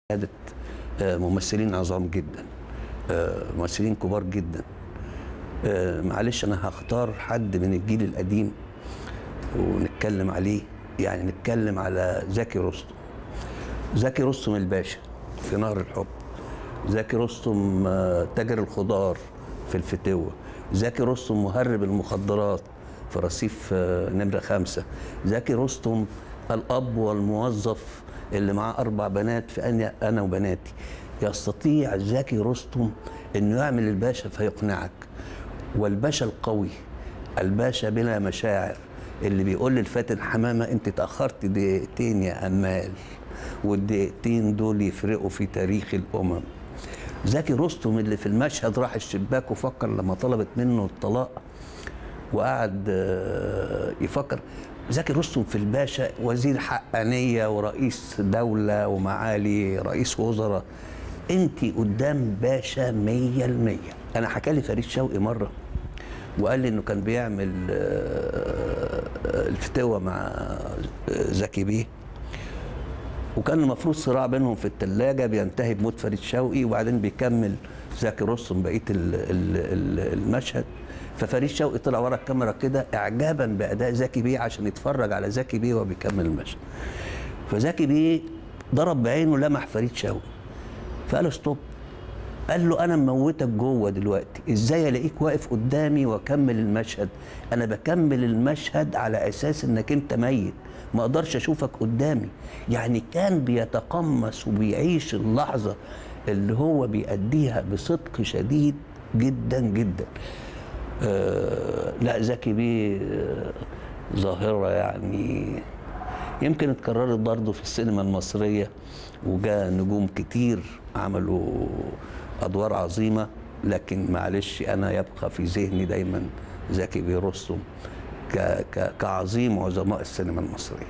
قيادة آه، ممثلين عظام جدا آه، ممثلين كبار جدا آه، معلش انا هختار حد من الجيل القديم ونتكلم عليه يعني نتكلم على زكي رستم زكي رستم الباشا في نهر الحب زكي رستم آه، تاجر الخضار في الفتوة زكي رستم مهرب المخدرات في رصيف آه، نمرة خمسة زكي رستم الأب والموظف اللي معاه أربع بنات في أنا أنا وبناتي يستطيع زكي رستم إنه يعمل الباشا فيقنعك والباشا القوي الباشا بلا مشاعر اللي بيقول للفاتن حمامة أنت تأخرت دقيقتين يا أمال والدقيقتين دول يفرقوا في تاريخ الأمم زكي رستم اللي في المشهد راح الشباك وفكر لما طلبت منه الطلاق وقعد آه، يفكر زكي رستم في الباشا وزير حقانية ورئيس دولة ومعالي رئيس وزراء انت قدام باشا مية المية انا حكى لي فريد شوقي مرة وقال لي انه كان بيعمل آه، الفتوة مع آه، زكي بيه وكان المفروض صراع بينهم في الثلاجه بينتهي بموت فريد شوقي وبعدين بيكمل زكي رستم بقيه ال- ال- ال- المشهد ففريد شوقي طلع ورا الكاميرا كده اعجابا باداء زكي بيه عشان يتفرج على زكي بيه وهو بيكمل المشهد فزكي بيه ضرب بعينه لمح فريد شوقي فقال له ستوب قال له انا مموتك جوه دلوقتي ازاي الاقيك واقف قدامي واكمل المشهد انا بكمل المشهد على اساس انك انت ميت ما اقدرش اشوفك قدامي يعني كان بيتقمص وبيعيش اللحظه اللي هو بيأديها بصدق شديد جدا جدا آه لا زكي بيه آه ظاهره يعني يمكن اتكررت برضه في السينما المصرية وجاء نجوم كتير عملوا أدوار عظيمة لكن معلش أنا يبقى في ذهني دايما زكي بيه رستم ك- ك- كعظيم عظماء السينما المصرية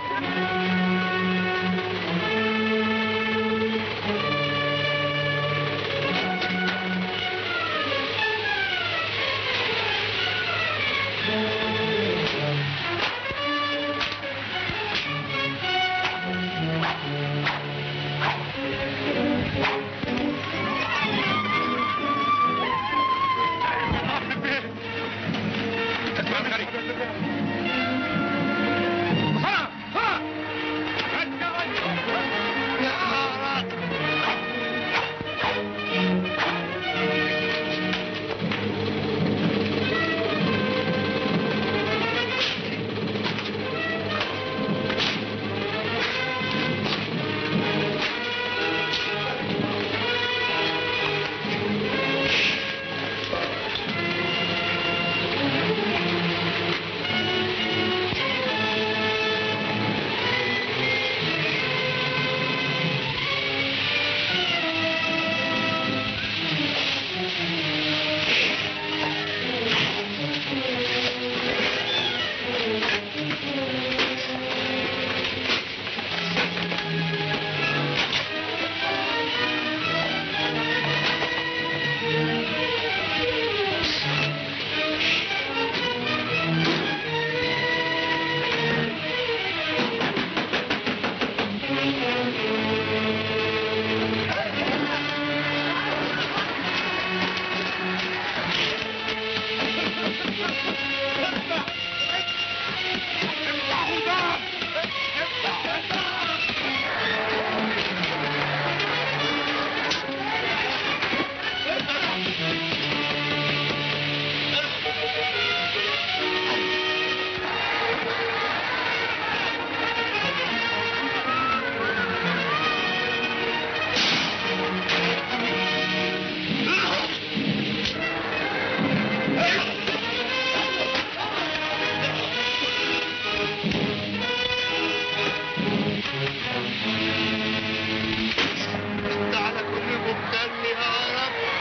على كل مغتني يا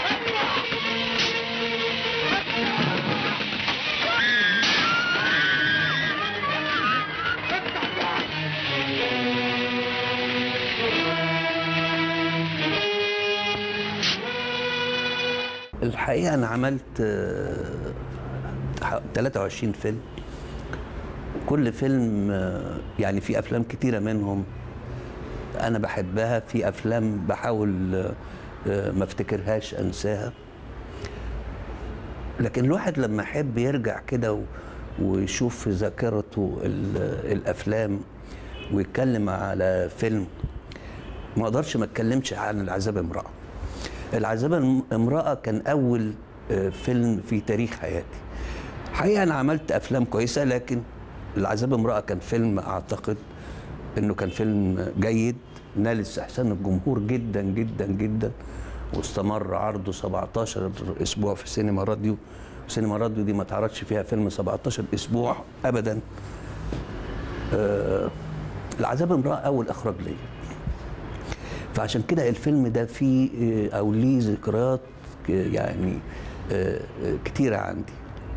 رب الحقيقة أنا عملت آه، ح- 23 فيلم كل فيلم آه، يعني في أفلام كتيرة منهم انا بحبها في افلام بحاول آه، آه، ما افتكرهاش انساها لكن الواحد لما يحب يرجع كده و- ويشوف في ذاكرته ال- الافلام ويتكلم على فيلم ما اقدرش ما اتكلمش عن العذاب امراه العذاب الم- امراه كان اول آه، فيلم في تاريخ حياتي حقيقه انا عملت افلام كويسه لكن العذاب امراه كان فيلم اعتقد انه كان فيلم جيد نال استحسان الجمهور جدا جدا جدا واستمر عرضه 17 اسبوع في سينما راديو سينما راديو دي ما تعرضش فيها فيلم 17 اسبوع ابدا آه العذاب امراه اول اخراج ليا فعشان كده الفيلم ده فيه آه، او ليه ذكريات ك- يعني آه، آه، كتيره عندي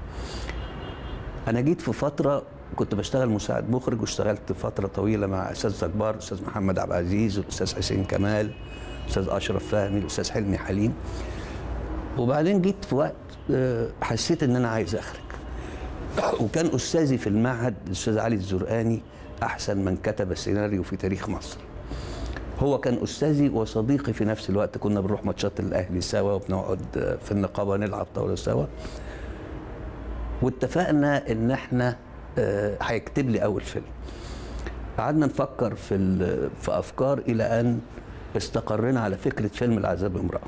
انا جيت في فتره كنت بشتغل مساعد مخرج واشتغلت فتره طويله مع استاذ كبار الاستاذ محمد عبد العزيز والاستاذ حسين كمال الاستاذ اشرف فهمي الاستاذ حلمي حليم وبعدين جيت في وقت آه، حسيت ان انا عايز اخرج وكان استاذي في المعهد الاستاذ علي الزرقاني احسن من كتب سيناريو في تاريخ مصر هو كان استاذي وصديقي في نفس الوقت كنا بنروح ماتشات الاهلي سوا وبنقعد آه، في النقابه نلعب طاوله سوا واتفقنا ان احنا آه، هيكتب لي اول فيلم قعدنا نفكر في ال- في افكار الى ان استقرينا على فكره فيلم العذاب امراه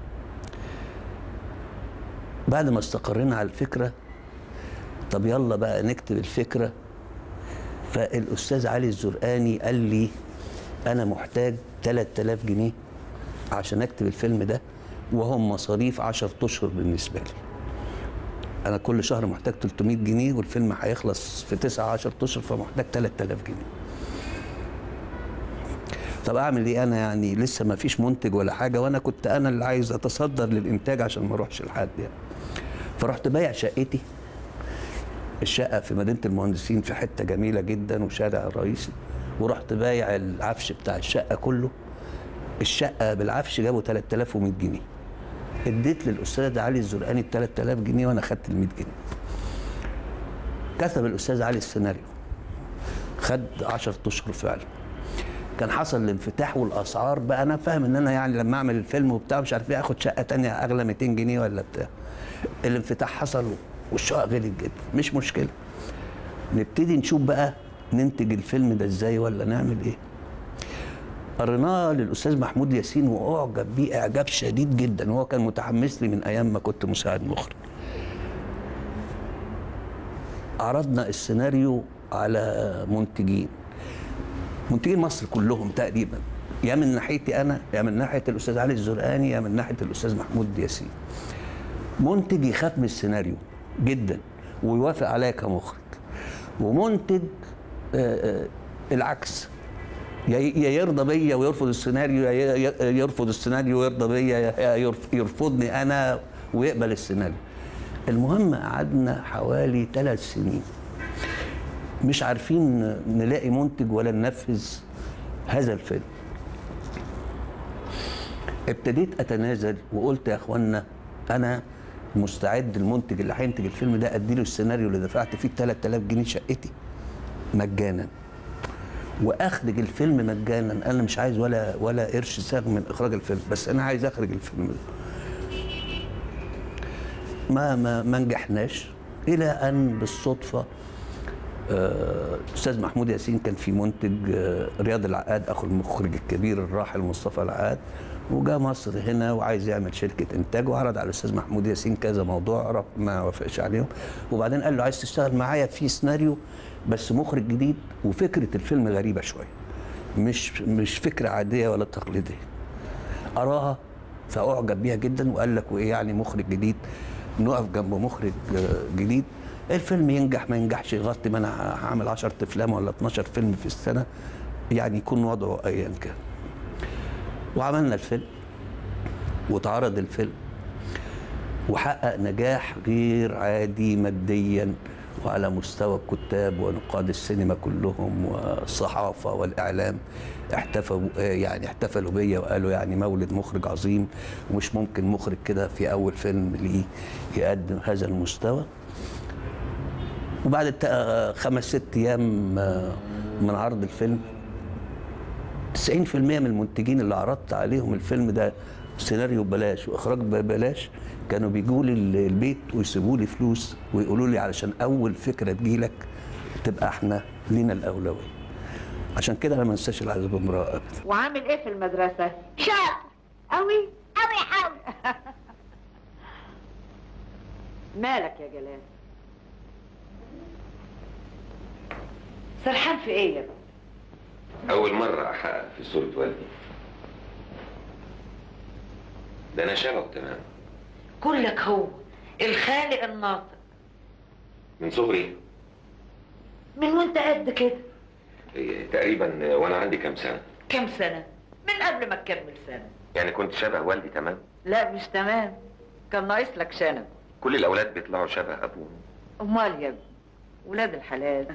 بعد ما استقرينا على الفكره طب يلا بقى نكتب الفكره فالاستاذ علي الزرقاني قال لي انا محتاج 3000 جنيه عشان اكتب الفيلم ده وهم مصاريف 10 اشهر بالنسبه لي انا كل شهر محتاج 300 جنيه والفيلم هيخلص في 9 10 اشهر فمحتاج 3000 جنيه طب اعمل ايه انا يعني لسه ما فيش منتج ولا حاجه وانا كنت انا اللي عايز اتصدر للانتاج عشان ما اروحش لحد يعني فرحت بايع شقتي الشقه في مدينه المهندسين في حته جميله جدا وشارع الرئيسي ورحت بايع العفش بتاع الشقه كله الشقه بالعفش جابوا 3100 جنيه اديت للاستاذ علي الزرقاني ال 3000 جنيه وانا خدت ال 100 جنيه كتب الاستاذ علي السيناريو خد 10 اشهر فعلا كان حصل الانفتاح والاسعار بقى انا فاهم ان انا يعني لما اعمل الفيلم وبتاع مش عارف ايه اخد شقه تانية اغلى 200 جنيه ولا بتاع الانفتاح حصل والشقه غلت جدا مش مشكله نبتدي نشوف بقى ننتج الفيلم ده ازاي ولا نعمل ايه قريناه للاستاذ محمود ياسين واعجب بيه اعجاب شديد جدا وهو كان متحمس لي من ايام ما كنت مساعد مخرج عرضنا السيناريو على منتجين منتجين مصر كلهم تقريبا يا من ناحيتي انا يا من ناحيه الاستاذ علي الزرقاني يا من ناحيه الاستاذ محمود ياسين منتج يخاف من السيناريو جدا ويوافق عليا كمخرج ومنتج آه، آه، العكس يا يا يرضى بيا ويرفض السيناريو يا ي- يرفض السيناريو ويرضى بيا يا يرف- يرفضني انا ويقبل السيناريو المهم قعدنا حوالي ثلاث سنين مش عارفين نلاقي منتج ولا ننفذ هذا الفيلم ابتديت اتنازل وقلت يا اخوانا انا مستعد المنتج اللي هينتج الفيلم ده اديله السيناريو اللي دفعت فيه 3000 جنيه شقتي مجانا واخرج الفيلم مجانا انا مش عايز ولا ولا قرش ساغ من اخراج الفيلم بس انا عايز اخرج الفيلم ده ما ما ما نجحناش الى ان بالصدفه آه، استاذ محمود ياسين كان في منتج آه، رياض العقاد اخو المخرج الكبير الراحل مصطفى العقاد وجاء مصر هنا وعايز يعمل شركه انتاج وعرض على الاستاذ محمود ياسين كذا موضوع رب ما وافقش عليهم وبعدين قال له عايز تشتغل معايا في سيناريو بس مخرج جديد وفكره الفيلم غريبه شويه مش مش فكره عاديه ولا تقليديه اراها فاعجب بيها جدا وقال لك وايه يعني مخرج جديد نقف جنب مخرج آه، جديد الفيلم ينجح ما ينجحش يغطي ما انا هعمل 10 افلام ولا 12 فيلم في السنه يعني يكون وضعه ايا كان وعملنا الفيلم واتعرض الفيلم وحقق نجاح غير عادي ماديا وعلى مستوى الكتاب ونقاد السينما كلهم والصحافه والاعلام احتفلوا آه، يعني احتفلوا بيا وقالوا يعني مولد مخرج عظيم ومش ممكن مخرج كده في اول فيلم ليه يقدم هذا المستوى وبعد الت- آه، خمس ست ايام آه، من عرض الفيلم 90% من المنتجين اللي عرضت عليهم الفيلم ده سيناريو ببلاش واخراج ببلاش كانوا بيجوا لي ال- البيت ويسيبوا لي فلوس ويقولوا لي علشان اول فكره تجيلك تبقى احنا لينا الاولويه عشان كده انا ما انساش العزيز بامراه ابدا وعامل ايه في المدرسة؟ شاطر قوي قوي قوي مالك يا جلال سرحان في ايه يا ابني؟ أول مرة أحقق في صورة والدي ده أنا شبهه تمام كلك هو الخالق الناطق من صغري من وانت قد كده إيه، تقريبا وأنا عندي كام سنة كم سنة؟ من قبل ما تكمل سنة يعني كنت شبه والدي تمام لا مش تمام كان ناقص لك شنب كل الأولاد بيطلعوا شبه أبوهم امال يا ابني ولاد الحلال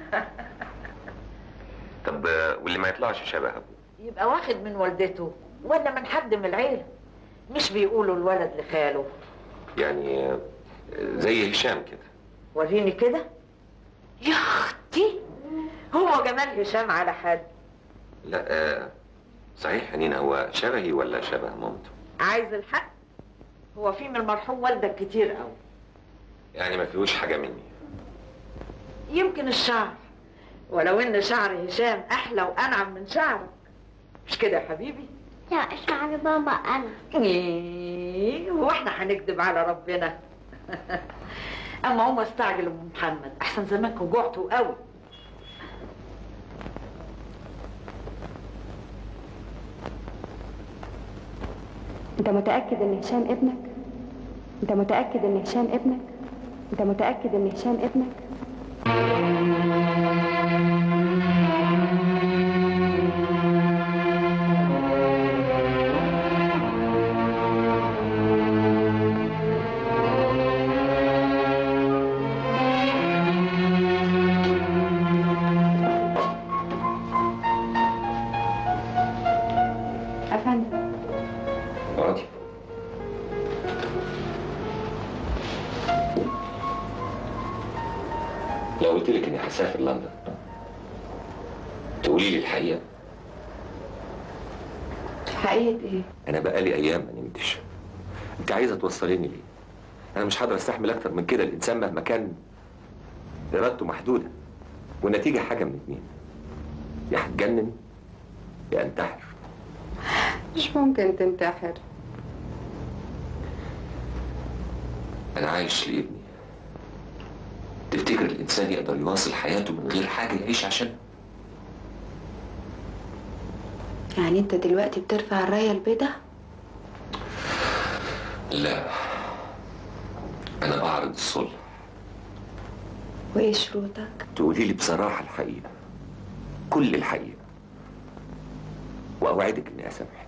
طب آه، واللي ما يطلعش شبه أبوه يبقى واخد من والدته ولا من حد من العيلة مش بيقولوا الولد لخاله يعني آه، زي هشام كده وريني كده يا اختي هو جمال هشام على حد لا آه، صحيح يا نينا هو شبهي ولا شبه مامته عايز الحق هو في من المرحوم والدك كتير قوي يعني ما فيهوش حاجة مني يمكن الشعر ولو ان شعر هشام احلى وانعم من شعرك مش كده يا حبيبي لا شعر بابا انا ايه هو احنا هنكذب على ربنا اما هم استعجل ام محمد احسن زمانكم جوعتوا قوي انت متأكد ان هشام ابنك؟ انت متأكد ان هشام ابنك؟ انت متأكد ان هشام ابنك؟ افندم اقعدي لو قلت لك اني هسافر لندن تقولي لي الحقيقه حقيقة ايه؟ انا بقالي ايام ما نمتش انت عايزه توصليني ليه انا مش هقدر استحمل اكتر من كده الانسان مهما كان ارادته محدوده والنتيجه حاجه من اتنين يا هتجنن يا انتحر مش ممكن تنتحر انا عايش لابني تفتكر الانسان يقدر يواصل حياته من غير حاجه يعيش عشانها يعني انت دلوقتي بترفع الراية البيضاء؟ لا انا بعرض الصلح وايه شروطك؟ تقولي لي بصراحه الحقيقه كل الحقيقه واوعدك اني اسامحك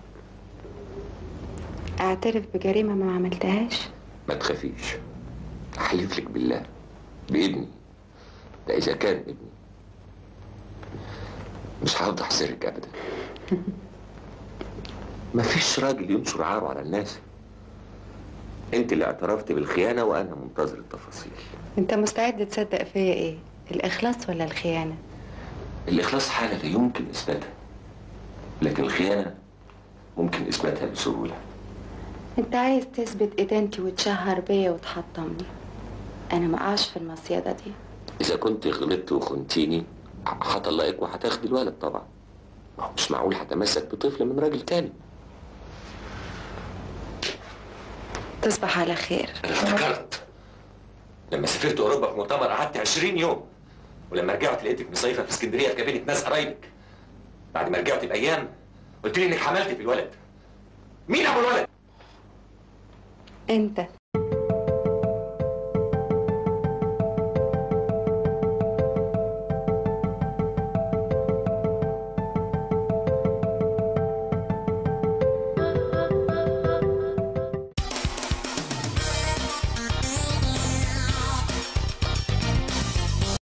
اعترف بجريمة ما عملتهاش؟ ما تخافيش احلف لك بالله بابني ده اذا كان ابني مش هفضح سرك ابدا مفيش راجل ينشر عاره على الناس انت اللي اعترفت بالخيانه وانا منتظر التفاصيل انت مستعد تصدق فيا ايه؟ الاخلاص ولا الخيانة؟ الاخلاص حاله لا يمكن اثباتها لكن الخيانه ممكن اثباتها بسهوله انت عايز تثبت ادانتي وتشهر بيا وتحطمني انا ما اقعش في المصيدة دي اذا كنت غلطت وخنتيني هطلقك وهتاخدي الولد طبعا ما هو مش معقول هتمسك بطفل من راجل تاني تصبح على خير انا افتكرت لما سافرت اوروبا في مؤتمر قعدت 20 يوم ولما رجعت لقيتك مصيفه في اسكندريه في كابينه ناس قرايبك بعد ما رجعت بايام قلت لي انك حملت في الولد مين ابو الولد انت